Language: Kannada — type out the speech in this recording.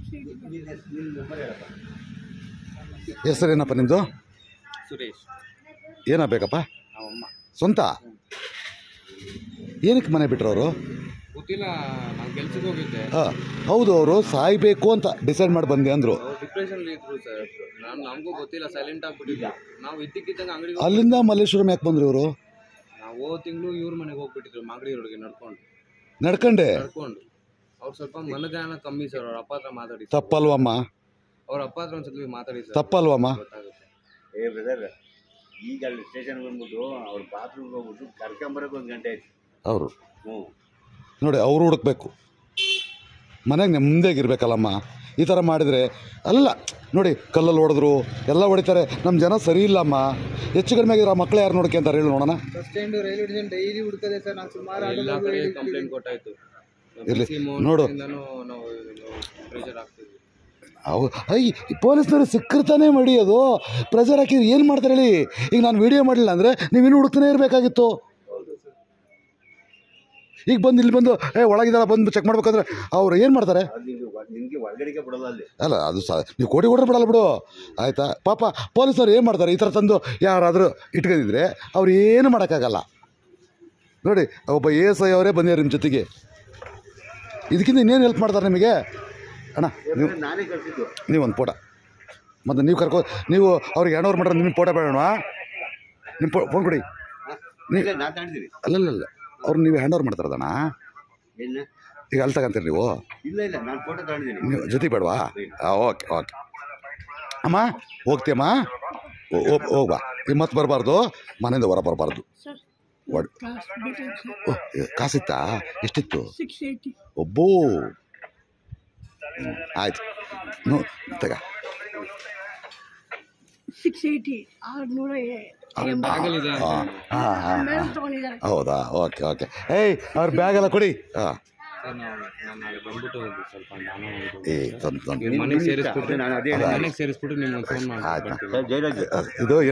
ಹೆಸರೇನಪ್ಪ ನಿಮ್ಮದು ಸುರೇಶ್ ಏನಾಗಬೇಕಪ್ಪ ಅವಮ್ಮ ಸ್ವಂತ ಏನಕ್ಕೆ ಮನೆ ಬಿಟ್ರು ಅವರು ಗೊತ್ತಿಲ್ಲ ನಾನು ಕೆಲ್ಸಕ್ಕೆ ಹೋಗಿದ್ದೆ ಹಾಂ ಹೌದು ಅವರು ಸಾಯ್ಬೇಕು ಅಂತ ಡಿಸೈಡ್ ಮಾಡಿ ಬಂದೆ ಅಂದರು ಅವ್ರು ಡಿಪ್ರೆಷನ್ ಇದ್ರು ಸರ್ ನಾನು ನಮಗೂ ಗೊತ್ತಿಲ್ಲ ಸೈಲೆಂಟ್ ಆಗ್ಬಿಟ್ಟಿದ್ದೆ ನಾವು ಇದ್ದಕ್ಕಿದ್ದಂಗೆ ಅಂಗಡಿಗೆ ಅಲ್ಲಿಂದ ಮಲ್ಲೇಶ್ವರಂ ಯಾಕೆ ಬಂದ್ರು ಇವರು ನಾವು ಹೋದ ತಿಂಗಳು ಇವ್ರ ಮನೆಗೆ ಹೋಗ್ಬಿಟ್ಟಿದ್ರು ಮಾಗಡಿ ರೋಡ್ಗೆ ನಡ್ಕೊಂಡು ನಡ್ಕಂಡೆ ನಡ್ಕೊಂಡು ಅವ್ರು ಸ್ವಲ್ಪ ಮನಗಾನ ಕಮ್ಮಿ ಸರ್ ಅವ್ರ ಅಪ್ಪ ಹತ್ರ ಮಾತಾಡಿ ತಪ್ಪಲ್ವಮ್ಮ ಅವ್ರ ಅಪ್ಪ ಹತ್ರ ಒಂದ್ಸಲ ಮಾತಾಡಿ ಸರ್ ತಪ್ಪಲ್ವಮ್ಮ ಗೊತ್ತಾಗುತ್ತೆ ಏ ಬ್ರದರ್ ಈಗ ಅಲ್ಲಿ ಸ್ಟೇಷನ್ಗೆ ಬಂದ್ಬಿಟ್ಟು ಅವ್ರ ಬಾತ್ರೂಮ್ಗೆ ಹೋಗ್ಬಿಟ್ಟು ಕರ್ಕೊಂಬರಕ್ಕೆ ಒಂದು ಗಂಟೆ ಆಯ್ತು ಅವರು ಹ್ಞೂ ನೋಡಿ ಅವರು ಹುಡುಕ್ಬೇಕು ಮನೆಗೆ ನೆಮ್ಮದಿಯಾಗಿರ್ಬೇಕಲ್ಲಮ್ಮ ಈ ಥರ ಮಾಡಿದರೆ ಅಲ್ಲ ನೋಡಿ ಕಲ್ಲಲ್ಲಿ ಹೊಡೆದ್ರು ಎಲ್ಲ ಹೊಡಿತಾರೆ ನಮ್ಮ ಜನ ಸರಿ ಇಲ್ಲಮ್ಮ ಹೆಚ್ಚು ಕಡಿಮೆ ಆಗಿರೋ ಆ ಮಕ್ಳು ಯಾರು ನೋಡ್ಕೊಂತಾರೆ ಹೇಳಿ ನೋಡೋಣ bus stand railway station daily ಹುಡುಕದೆ ಸರ್ ನಾನು ಸುಮಾರು ಎಲ್ಲ ಆಟೋಗಳು ಕಡೆ ಹೇಳಿದ್ದೀನಿ. ಕಂಪ್ಲೇಂಟ್ ಕೊಟ್ಟಾಯ್ತು ಇರ್ಲಿ, ಬಿಸಿ ಮೋಹನ್ ನೋಡು. ಇಂದನೂ ನಾವು ಪ್ರೆಷರ್ ಆಗ್ತಿದ್ವಿ ಅವು ಐ ಪೊಲೀಸ್ನವ್ರು ಸಿಕ್ಕಿರ್ತಾನೆ ಮಾಡಿ ಅದು ಪ್ರೆಜರ್ ಹಾಕಿ ಏನು ಮಾಡ್ತಾರೆ ಹೇಳಿ ಈಗ ನಾನು ವಿಡಿಯೋ ಮಾಡಲಿಲ್ಲ ಅಂದರೆ ನೀವು ಇನ್ನೂ ಹುಡುಕ್ತಾನೆ ಇರಬೇಕಾಗಿತ್ತು ಈಗ ಬಂದು ಇಲ್ಲಿ ಬಂದು ಏ ಒಳಗಿದಾರ ಬಂದು ಚೆಕ್ ಮಾಡ್ಬೇಕಂದ್ರೆ ಅವ್ರು ಏನು ಮಾಡ್ತಾರೆ ಅದು ನಿನ್ಗೆ ನಿನಗೆ ಒಳಗಡೆಗೆ ಬಿಡೋಲ್ಲ ಅಲ್ಲಿ ಅಲ್ಲ ಅದು ಸ ನೀವು ಕೋಟಿ ಕೊಡ್ರೆ ಬಿಡಲ್ಲ ಬಿಡು ಆಯಿತಾ ಪಾಪ ಪೊಲೀಸರು ಏನು ಮಾಡ್ತಾರೆ ಈ ಥರ ತಂದು ಯಾರಾದರೂ ಇಟ್ಕೊಂಡಿದ್ರೆ ಅವ್ರು ಏನು ಮಾಡೋಕ್ಕಾಗಲ್ಲ ನೋಡಿ ಒಬ್ಬ ಎ ಎಸ್ ಐ ಅವರೇ ಬಂದಿದ್ದಾರೆ ನಿಮ್ಮ ಜೊತೆಗೆ ಇದಕ್ಕಿಂತ ಇನ್ನೇನು ಹೆಲ್ಪ್ ಮಾಡ್ತಾರೆ ನಿಮಗೆ ಅಣ್ಣ ನೀವು ನಾನೇ ಕಳಿಸಿದ್ದು ನೀವು ಒಂದು ಫೋಟ ಮತ್ತು ನೀವು ಕರ್ಕೊ ನೀವು ಅವ್ರಿಗೆ ಹ್ಯಾಂಡ್ ಓವರ್ ಮಾಡ್ರೆ ನಿಮ್ಮ ಫೋಟೋ ಬೇಡವಾ ನಿಮ್ಮ ಫೋನ್ ಕೊಡಿ ನೀ ಇಲ್ಲ ನಾನು ತಗೊಂಡಿದ್ದೀನಿ ಅಲ್ಲಲ್ಲ ಅವ್ರು ನೀವು ಹ್ಯಾಂಡ್ ಓವರ್ ಮಾಡ್ತಾರದಣ್ಣ ಏನು ಈಗ ಅಲ್ಲಿ ತಗೊಂತೀರಿ ನೀವು ಇಲ್ಲ ಇಲ್ಲ ನಾನು ಫೋಟೋ ತಗೊಂಡಿದ್ದೀನಿ ನೀವು ಜೊತೆ ಬೇಡವಾ ಹಾಂ ಓಕೆ ಓಕೆ ಅಮ್ಮ ಹೋಗ್ತೀಯಮ್ಮ ಹೋ- ಹೋಗ್ ಹೋಗ್ಬಾ ಈಗ ಮತ್ತೆ ಬರಬಾರ್ದು ಮನೆಯಿಂದ ಹೊರ ಬರಬಾರ್ದು ಒಡ್ ಓಹ್, ಏ, ಕಾಸಿತ್ತಾ ಎಷ್ಟಿತ್ತು ಸಿಕ್ಸ್ ಏಯ್ಟಿ ಒಬ್ಬೋ ಹ್ಮ್, ಆಯ್ತು ನೋ ತಗ ಸಿಕ್ಸ್ ಏಯ್ಟಿ ಆರುನೂರ ಬ್ಯಾಗಲ್ಲಿದೆ ಹಾಂ ಹಾಂ ಹಾಂ ಮೇಲೆ ತಗೊಂಡಿದ್ದಾರೆ ಹೌದಾ ಓಕೆ ಓಕೆ ಏಯ್ ಅವ್ರ ಬ್ಯಾಗ್ ಎಲ್ಲ ಕೊಡಿ ಹಾಂ ಸರ್ ನಾವು ನಾನು ನಾಳೆ ಬಂದ್ಬಿಟ್ಟು ಸ್ವಲ್ಪ ನಾನು ಇದು- ಏ ತಂದು ತಂದು ಇವ್ರ ಮನೆಗೆ ಸೇರಿಸ್ಬಿಟ್ಟು ನಾನು ಅದೇ ಮನೆಗೆ ಸೇರಿಸ್ಬಿಟ್ಟು ನಿಮ್ಗೆ ಫೋನ್ ಮಾಡಿ ಆಯ್ತಾ ಬರ್ತೀವಿ ಜಯರಾಜ್ ಇದು